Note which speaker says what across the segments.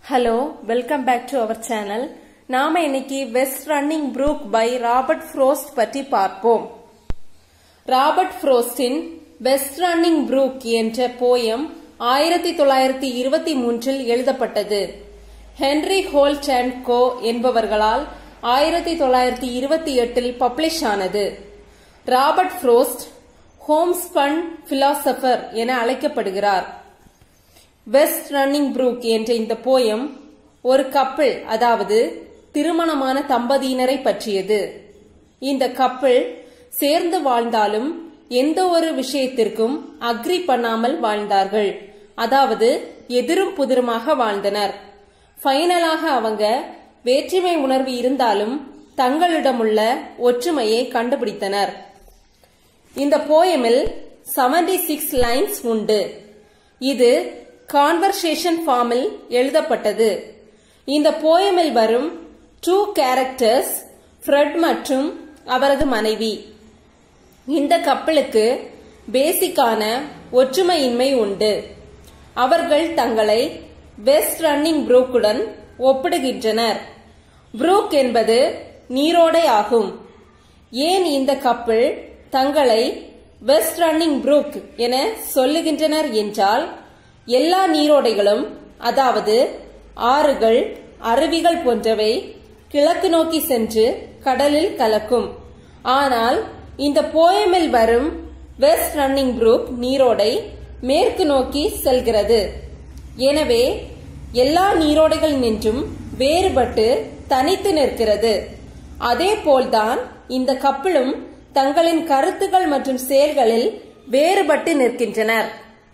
Speaker 1: hello welcome back to our channel நாம இன்னைக்கு West Running Brook by Robert Frost பற்றி பார்ப்போம் ராபர்ட் ஃப்ரோஸ்டின் வெஸ்ட் ரன்னிங் ப்ரூக் என்ற போயம் ஆயிரத்தி தொள்ளாயிரத்தி இருபத்தி மூன்றில் எழுதப்பட்டது ஹென்ரி ஹோல்ட் அண்ட் கோ என்பவர்களால் ஆயிரத்தி தொள்ளாயிரத்தி இருபத்தி எட்டில் பப்ளிஷ் ஆனது ராபர்ட் ஃப்ரோஸ்ட் ஹோம்ஸ்பன் பிலாசபர் என அழைக்கப்படுகிறார் வெஸ்ட் ரன்னிங் ப்ரூக் என்ற இந்த போயம் ஒரு கப்பிள் அதாவது திருமணமான தம்பதியினரை பற்றியது இந்த கப்பிள் சேர்ந்து வாழ்ந்தாலும் எந்த ஒரு விஷயத்திற்கும் அக்ரி பண்ணாமல் வாழ்ந்தார்கள் அதாவது எதிரும் புதிருமாக வாழ்ந்தனர் ஃபைனலாக அவங்க வேற்றுமை உணர்வு இருந்தாலும் தங்களிடமுள்ள ஒற்றுமையை கண்டுபிடித்தனர் இந்த போயமில் 76 சிக்ஸ் லைன்ஸ் உண்டு இது கான்வர்சேஷன் ஃபார்மில் எழுதப்பட்டது இந்த போயமில் வரும் டூ கேரக்டர்ஸ் ஃப்ரெட் மற்றும் அவரது மனைவி இந்த கப்பலுக்கு பேசிக்கான ஒற்றுமையின்மை உண்டு அவர்கள் தங்களை வெஸ்ட் ரன்னிங் புரூக்குடன் ஒப்பிடுகின்றனர் புரூக் என்பது நீரோடை ஆகும் ஏன் இந்த கப்பல் தங்களை வெஸ்ட் ரன்னிங் புரூக் என சொல்லுகின்றனர் என்றால் எல்லா நீரோடைகளும் அதாவது ஆறுகள் அருவிகள் போன்றவை கிழக்கு நோக்கி சென்று கடலில் கலக்கும் ஆனால் இந்த போயமில் வரும் வெஸ்ட் ரன்னிங் புரூக் நீரோடை மேற்கு நோக்கி செல்கிறது எனவே எல்லா நீரோடைகள் நின்றும் வேறுபட்டு தனித்து நிற்கிறது அதே போல்தான் இந்த கப்பலும் தங்களின் கருத்துக்கள் மற்றும் செயல்களில் வேறுபட்டு நிற்கின்றனர்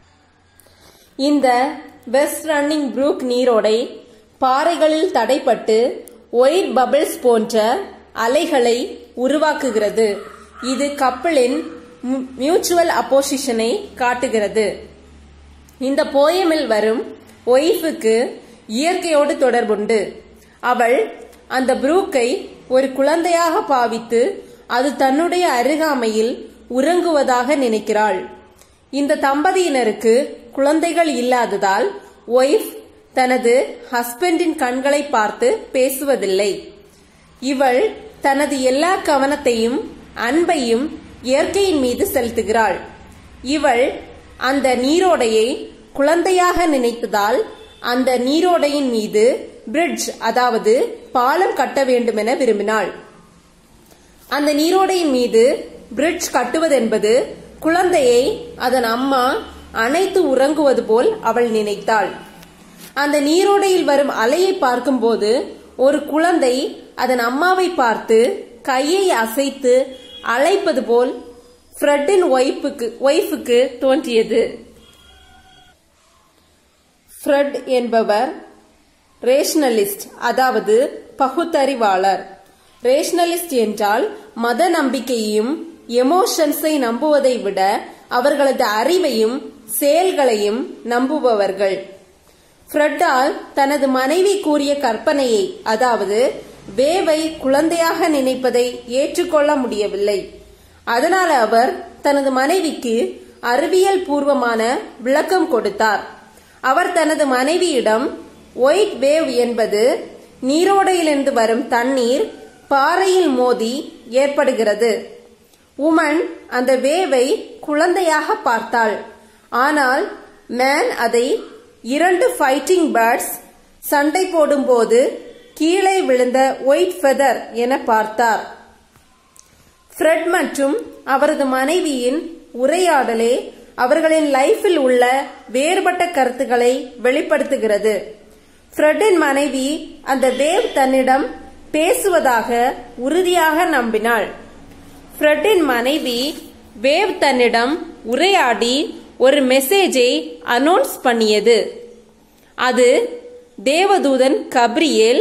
Speaker 1: இந்த வெஸ்ட் ரன்னிங் புரூக் நீரோடை பாறைகளில் தடைப்பட்டு ஒயிட் பபிள்ஸ் போன்ற அலைகளை உருவாக்குகிறது இது கப்பலின் மியூச்சுவல் அப்போசிஷனை காட்டுகிறது இந்த போயமில் வரும் ஒய்ஃபுக்கு இயற்கையோடு தொடர்புண்டு அவள் அந்த புரூக்கை ஒரு குழந்தையாக பாவித்து அது தன்னுடைய அருகாமையில் உறங்குவதாக நினைக்கிறாள் இந்த தம்பதியினருக்கு குழந்தைகள் இல்லாததால் ஒய்ஃப் தனது ஹஸ்பண்டின் கண்களை பார்த்து பேசுவதில்லை இவள் தனது எல்லா கவனத்தையும் அன்பையும் இயற்கையின் மீது செலுத்துகிறாள் இவள் அந்த நீரோடையை குழந்தையாக நினைத்ததால் அந்த நீரோடையின் மீது பிரிட்ஜ் அதாவது பாலம் கட்ட வேண்டுமென விரும்பினாள் அந்த நீரோடையின் மீது பிரிட்ஜ் கட்டுவதென்பது குழந்தையை அதன் அம்மா அனைத்து உறங்குவது போல் அவள் நினைத்தாள் அந்த நீரோடையில் வரும் அலையை பார்க்கும்போது ஒரு குழந்தை அதன் அம்மாவை பார்த்து கையை அசைத்து அழைப்பது போல் ஃப்ரெட்டின் ஒய்ஃபுக்கு ஒய்ஃபுக்கு தோன்றியது ஃப்ரெட் என்பவர் ரேஷனலிஸ்ட் அதாவது பகுத்தறிவாளர் ரேஷனலிஸ்ட் என்றால் மத நம்பிக்கையையும் எமோஷன்ஸை நம்புவதை விட அவர்களது அறிவையும் செயல்களையும் நம்புபவர்கள் ஃப்ரெட்டால் தனது மனைவி கூறிய கற்பனையை அதாவது வேவை குழந்தையாக நினைப்பதை ஏற்றுக்கொள்ள முடியவில்லை அதனால் அவர் தனது மனைவிக்கு அறிவியல் பூர்வமான விளக்கம் கொடுத்தார் அவர் தனது மனைவியிடம் ஒயிட் வேவ் என்பது நீரோடையிலிருந்து வரும் தண்ணீர் பாறையில் மோதி ஏற்படுகிறது உமன் அந்த வேவை குழந்தையாக பார்த்தாள் ஆனால் மேன் அதை இரண்டு ஃபைட்டிங் பேர்ட்ஸ் சண்டை போடும்போது கீழே விழுந்த ஒயிட் ஃபெதர் என பார்த்தார் ஃப்ரெட் மற்றும் அவரது மனைவியின் உரையாடலே அவர்களின் லைஃபில் உள்ள வேறுபட்ட கருத்துக்களை வெளிப்படுத்துகிறது ஃப்ரெட்டின் மனைவி அந்த வேவ் தன்னிடம் பேசுவதாக உறுதியாக நம்பினாள் ஃப்ரெட்டின் மனைவி வேவ் தன்னிடம் உரையாடி ஒரு மெசேஜை அனௌன்ஸ் பண்ணியது அது தேவதூதன் கப்ரியேல்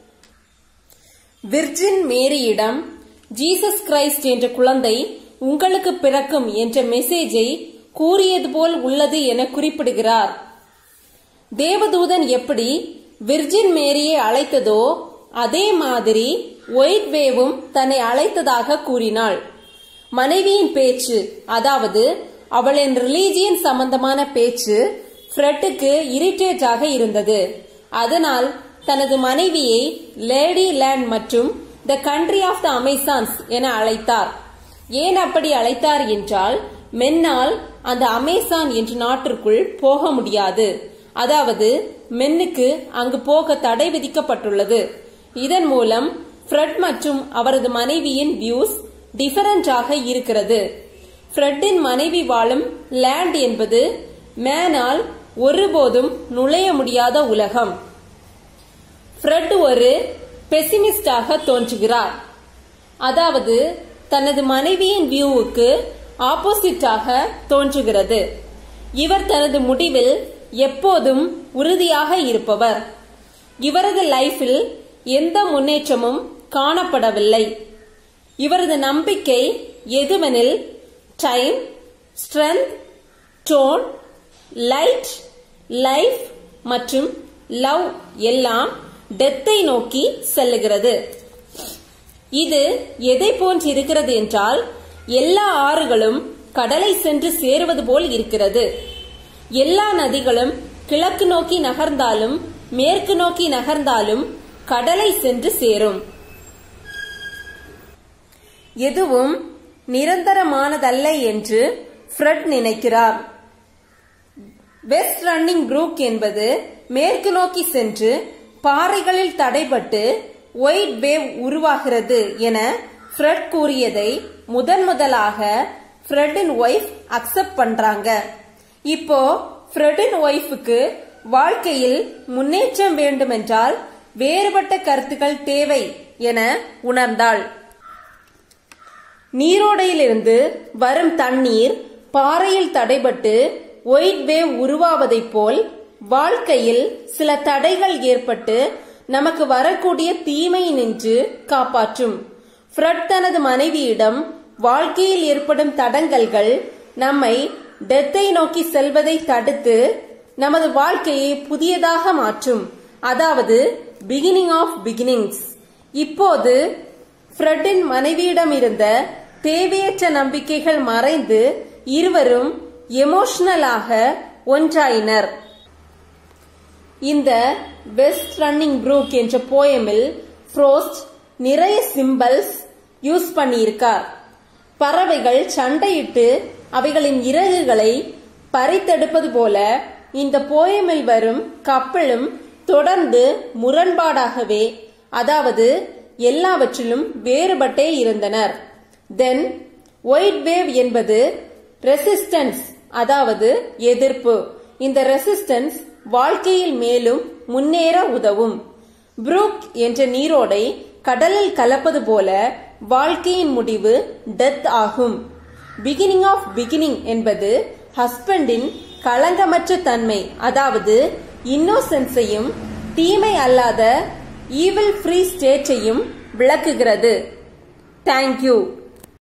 Speaker 1: விர்ஜின் மேரியிடம் ஜீசஸ் கிரைஸ்ட் என்ற குழந்தை உங்களுக்கு பிறக்கும் என்ற மெசேஜை கூறியது போல் உள்ளது என குறிப்பிடுகிறார் தேவதூதன் எப்படி விர்ஜின் மேரியை அழைத்ததோ அதே மாதிரி ஒயிட் வேவும் தன்னை அழைத்ததாக கூறினாள் மனைவியின் பேச்சு அதாவது அவளின் ரிலீஜியன் சம்பந்தமான பேச்சு ஃப்ரெட்டுக்கு இரிட்டேட் ஆக இருந்தது அதனால் தனது மனைவியை லேடி லேண்ட் மற்றும் the country of the Amazons என அழைத்தார் ஏன் அப்படி அழைத்தார் என்றால் மென்னால் அந்த அமேசான் என்ற நாட்டிற்குள் போக முடியாது அதாவது மென்னுக்கு அங்கு போக தடை விதிக்கப்பட்டுள்ளது இதன் மூலம் ஃப்ரெட் மற்றும் அவரது மனைவியின் வியூஸ் டிஃபரண்டாக இருக்கிறது ஃப்ரெட்டின் மனைவி வாழும் லேண்ட் என்பது மேனால் ஒருபோதும் நுழைய முடியாத உலகம் ஃப்ரெட் ஒரு பெசிமிஸ்டாக தோன்றுகிறார் அதாவது தனது மனைவியின் வியூவுக்கு ஆப்போசிட்டாக தோன்றுகிறது இவர் தனது முடிவில் எப்போதும் உறுதியாக இருப்பவர் இவரது லைஃபில் எந்த முன்னேற்றமும் காணப்படவில்லை இவரது நம்பிக்கை எதுவெனில் time strength tone light life மற்றும் லவ் எல்லாம் டெத்தை நோக்கி செல்லுகிறது இது எதை போன்று இருக்கிறது என்றால் எல்லா ஆறுகளும் கடலை சென்று சேருவது போல் இருக்கிறது எல்லா நதிகளும் கிழக்கு நோக்கி நகர்ந்தாலும் மேற்கு நோக்கி நகர்ந்தாலும் கடலை சென்று சேரும் எதுவும் நிரந்தரமானதல்ல என்று ஃப்ரெட் நினைக்கிறார் வெஸ்ட் ரன்னிங் ப்ரூக் என்பது மேற்கு நோக்கி சென்று பாறைகளில் தடைபட்டு ஒயிட் வேவ் உருவாகிறது என ஃப்ரெட் கூறியதை முதன் முதலாக ஃப்ரெட்டின் ஒய்ஃப் அக்செப்ட் பண்றாங்க இப்போ ஃப்ரெட்டின் ஒய்ஃபுக்கு வாழ்க்கையில் முன்னேற்றம் வேண்டுமென்றால் வேறுபட்ட கருத்துக்கள் தேவை என உணர்ந்தாள் நீரோடையிலிருந்து வரும் தண்ணீர் பாறையில் தடைபட்டு ஒயிட் வேவ் உருவாவதைப் போல் வாழ்க்கையில் சில தடைகள் ஏற்பட்டு நமக்கு வரக்கூடிய தீமை நின்று காப்பாற்றும் ஃப்ரெட் தனது மனைவியிடம் வாழ்க்கையில் ஏற்படும் தடங்கல்கள் நம்மை டெத்தை நோக்கி செல்வதை தடுத்து நமது வாழ்க்கையை புதியதாக மாற்றும் அதாவது பிகினிங் ஆஃப் பிகினிங்ஸ் இப்போது ஃப்ரெட்டின் மனைவியிடம் இருந்த தேவையற்ற நம்பிக்கைகள் மறைந்து இருவரும் எமோஷனலாக ஒன்றாயினர் இந்த வெஸ்ட் ரன்னிங் ப்ரூக் என்ற போயமில் ஃப்ரோஸ்ட் நிறைய சிம்பல்ஸ் யூஸ் பண்ணியிருக்கார் பறவைகள் சண்டையிட்டு அவைகளின் இறகுகளை பறித்தெடுப்பது போல இந்த போயமில் வரும் கப்பலும் தொடர்ந்து முரண்பாடாகவே அதாவது எல்லாவற்றிலும் வேறுபட்டே இருந்தனர் தென் ஒயிட் வேவ் என்பது ரெசிஸ்டன்ஸ் அதாவது எதிர்ப்பு இந்த ரெசிஸ்டன்ஸ் வாழ்க்கையில் மேலும் முன்னேற உதவும் புரூக் என்ற நீரோடை கடலில் கலப்பது போல வாழ்க்கையின் முடிவு டெத் ஆகும் பிகினிங் ஆஃப் பிகினிங் என்பது ஹஸ்பண்டின் களங்கமற்ற தன்மை அதாவது இன்னோசென்ஸையும் தீமை அல்லாத ஈவில் ஃப்ரீ ஸ்டேட்டையும் விளக்குகிறது தேங்க்யூ